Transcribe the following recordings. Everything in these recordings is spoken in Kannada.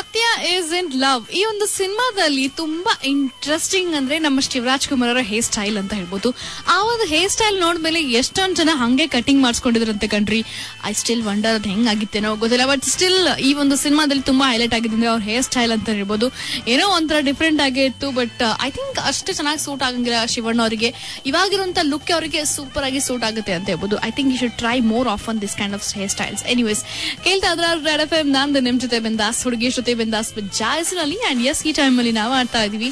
ಸತ್ಯ ಇಸ್ ಇನ್ ಲವ್ ಈ ಒಂದು ಸಿನಿಮಾದಲ್ಲಿ ತುಂಬಾ ಇಂಟ್ರೆಸ್ಟಿಂಗ್ ಅಂದ್ರೆ ನಮ್ಮ ಶಿವರಾಜ್ ಕುಮಾರ್ ಅವರ ಹೇರ್ ಸ್ಟೈಲ್ ಅಂತ ಹೇಳ್ಬೋದು ಆ ಒಂದು ಹೇರ್ ಸ್ಟೈಲ್ ನೋಡ್ಮೇಲೆ ಎಷ್ಟೊಂದ್ ಜನ ಹಂಗೆ ಕಟಿಂಗ್ ಮಾಡಿಸ್ಕೊಂಡಿದ್ರಂತೆ ಕಣ್ರಿ ಐ ಸ್ಟಿಲ್ ವಂಡರ್ ಅದು ಹೆಂಗಾಗಿತ್ತೇನೋ ಗೊತ್ತಿಲ್ಲ ಬಟ್ ಸ್ಟಿಲ್ ಈ ಒಂದು ಸಿನಿಮಾದಲ್ಲಿ ತುಂಬಾ ಹೈಲೈಟ್ ಆಗಿದೆ ಅಂದ್ರೆ ಅವ್ರ ಹೇರ್ ಸ್ಟೈಲ್ ಅಂತ ಹೇಳ್ಬೋದು ಏನೋ ಒಂಥರ ಡಿಫ್ರೆಂಟ್ ಆಗೇ ಇತ್ತು ಬಟ್ ಐ ಥಿಂಕ್ ಅಷ್ಟು ಚೆನ್ನಾಗಿ ಸೂಟ್ ಆಗಂಗಿಲ್ಲ ಶಿವಣ್ಣ ಅವರಿಗೆ ಇವಾಗಿರುವಂತ ಲುಕ್ ಅವರಿಗೆ ಸೂಪರ್ ಆಗಿ ಸೂಟ್ ಆಗುತ್ತೆ ಅಂತ ಹೇಳ್ಬೋದು I think you should try more of on this kind of hair styles anyways ಕೇಳ್ತಾ ಇದ್ರ ರೆಡ್ ಎಫ್ ಎಂ ನಂದು ನಿಮ್ ಜೊತೆ ಬಿಂದಾಸ್ ಹುಡುಗಿ ಜೊತೆ ಬಿಂದಾಸ್ ಜಾಯ್ಸ್ನಲ್ಲಿ ಅಂಡ್ ಎಸ್ ಈ ಟೈಮ್ ಅಲ್ಲಿ ನಾವು ಆಡ್ತಾ ಇದೀವಿ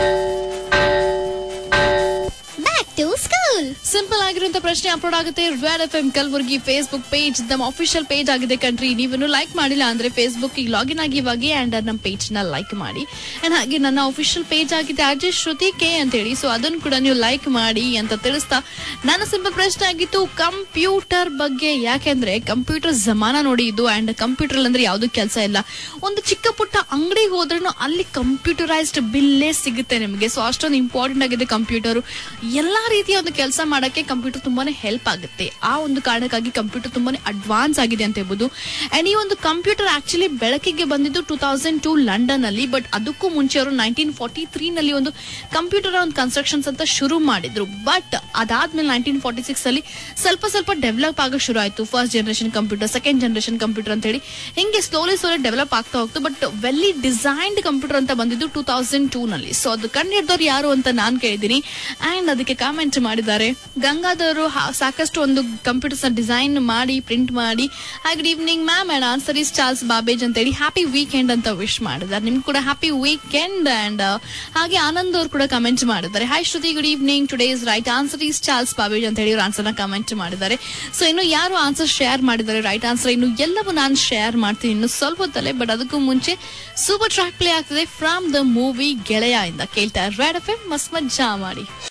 ಬ್ಯಾಕ್ ಟು ಸ್ಕೂಲ್ ಸಿಂಪಲ್ ಆಗಿರುವಂತ ಪ್ರಶ್ನೆ ಅಪ್ಲೋಡ್ ಆಗುತ್ತೆ red F M Kalaburagi Facebook page ನಮ್ಮ ಅಫಿಷಿಯಲ್ ಪೇಜ್ ಆಗಿದೆ ಕಣ್ರಿ ನೀವೇನು ಲೈಕ್ ಮಾಡಿಲ್ಲ ಅಂದ್ರೆ ಫೇಸ್ಬುಕ್ ಲಾಗಿನ್ ಆಗಿ ಇವಾಗಿ ಅಂಡ್ ನಮ್ಮ ಪೇಜ್ ನ ಲೈಕ್ ಮಾಡಿ ಅಂಡ್ ಹಾಗೆ ನನ್ನ ಅಫಿಷಿಯಲ್ ಪೇಜ್ ಆಗಿದೆ ಆರ್ಜೆ ಶ್ರುತಿ ಕೆ ಅಂತ ಹೇಳಿ ಸೊ ಅದನ್ನು ಕೂಡ ನೀವು ಲೈಕ್ ಮಾಡಿ ಅಂತ ತಿಳಿಸ್ತಾ ನನ್ನ ಸಿಂಪಲ್ ಪ್ರಶ್ನೆ ಆಗಿತ್ತು ಕಂಪ್ಯೂಟರ್ ಬಗ್ಗೆ ಯಾಕೆಂದ್ರೆ ಕಂಪ್ಯೂಟರ್ ಜಮಾನ ನೋಡಿ ಇದು ಅಂಡ್ ಕಂಪ್ಯೂಟರ್ ಅಂದ್ರೆ ಯಾವ್ದು ಕೆಲಸ ಇಲ್ಲ ಒಂದು ಚಿಕ್ಕ ಪುಟ್ಟ ಅಂಗಡಿಗೆ ಹೋದ್ರೂ ಅಲ್ಲಿ ಕಂಪ್ಯೂಟರೈಸ್ಡ್ ಬಿಲ್ಲೇ ಸಿಗುತ್ತೆ ನಿಮಗೆ ಸೊ ಅಷ್ಟೊಂದು ಇಂಪಾರ್ಟೆಂಟ್ ಆಗಿದೆ ಕಂಪ್ಯೂಟರ್ ಎಲ್ಲಾ ರೀತಿಯ ಒಂದು ಕೆಲಸ ಮಾಡಕ್ಕೆ ಕಂಪ್ಯೂಟರ್ ತುಂಬಾನೇ ಹೆಲ್ಪ್ ಆಗುತ್ತೆ ಆ ಒಂದು ಕಾರಣಕ್ಕಾಗಿ ಕಂಪ್ಯೂಟರ್ ತುಂಬಾನೇ ಅಡ್ವಾನ್ಸ್ ಆಗಿದೆ ಅಂತ ಹೇಳ್ಬೋದು ಅಂಡ್ ಈ ಒಂದು ಕಂಪ್ಯೂಟರ್ ಆಕ್ಚುಲಿ ಬೆಳಕಿಗೆ ಬಂದಿದ್ದು ಟೂ ತೌಸಂಡ್ ಟೂ ಲಂಡನ್ ಅಲ್ಲಿ ಬಟ್ ಅದಕ್ಕೂ ಮುಂಚೆ ಅವರು ನೈನ್ಟೀನ್ ಫಾರ್ಟಿ ತ್ರೀ ನಲ್ಲಿ ಒಂದು ಕಂಪ್ಯೂಟರ್ ಒಂದು ಕನ್ಸ್ಟ್ರಕ್ಷನ್ಸ್ ಅಂತ ಶುರು ಮಾಡಿದ್ರು ಬಟ್ ಅದಾದ್ಮೇಲೆ ನೈನ್ಟೀನ್ ಫಾರ್ಟಿ ಸಿಕ್ಸ್ ಅಲ್ಲಿ ಸ್ವಲ್ಪ ಸ್ವಲ್ಪ ಡೆವಲಪ್ ಆಗೋ ಶುರು ಆಯ್ತು first generation computer second generation computer ಅಂತ ಹೇಳಿ ಹಿಂಗೆ ಸ್ಲೋಲಿ ಸ್ಲೋಲಿ ಡೆವಲಪ್ ಆಗ್ತಾ ಹೋಗ್ತು ಬಟ್ ವೆಲ್ಲಿ ಡಿಸೈನ್ಡ್ ಕಂಪ್ಯೂಟರ್ ಅಂತ ಬಂದಿದ್ದು ಟೂ ತೌಸಂಡ್ ಟೂ ನಲ್ಲಿ ಸೊ ಅದು ಕಂಡು ಹಿಡಿದವ್ರು ಯಾರು ಅಂತ ನಾನ್ ಕೇಳಿದೀನಿ ಅಂಡ್ ಅದಕ್ಕೆ ಕಾಮೆಂಟ್ ಮಾಡಿದ್ದಾರೆ ಗಂಗಾಧವರು ಹಾ- ಸಾಕಷ್ಟು ಒಂದು ಕಂಪ್ಯೂಟರ್ಸ್ ಡಿಸೈನ್ ಮಾಡಿ ಪ್ರಿಂಟ್ ಮಾಡಿ ಹಾಗೆ good evening ma'am and answer is Charles Babbage ಅಂತ ಹೇಳಿ ಹ್ಯಾಪಿ ವೀಕೆಂಡ್ ಅಂತ ವಿಶ್ ಮಾಡಿದ್ದಾರೆ ನಿಮ್ಗೆ ಕೂಡ ಹ್ಯಾಪಿ ವೀಕೆಂಡ್ ಅಂಡ್ ಹಾಗೆ ಆನಂದ್ ಅವರು ಕೂಡ ಕಮೆಂಟ್ ಮಾಡಿದ್ದಾರೆ hi Shruti good evening today is right answer is Charles Babbage ಅಂತ ಹೇಳಿ ಅವ್ರ ಆನ್ಸರ್ ನ ಕಮೆಂಟ್ ಮಾಡಿದ್ದಾರೆ ಸೊ ಇನ್ನು ಯಾರು ಆನ್ಸರ್ ಶೇರ್ ಮಾಡಿದ್ದಾರೆ ರೈಟ್ ಆನ್ಸರ್ ಇನ್ನು ಎಲ್ಲವೂ ನಾನು ಶೇರ್ ಮಾಡ್ತೀನಿ ಇನ್ನು ಸ್ವಲ್ಪ ಹೊತ್ತಲ್ಲೇ ಬಟ್ ಅದಕ್ಕೂ ಮುಂಚೆ ಸೂಪರ್ ಟ್ರ್ಯಾಕ್ ಪ್ಲೇ ಆಗ್ತದೆ ಫ್ರಮ್ ದ ಮೂವಿ ಗೆಳೆಯ ಇಂದ ಕೇಳ್ತಾ ರೆಡ್ ಎಫ್ ಎಂ ಮಸ್ ಮಜ್ಜಾ ಮಾಡಿ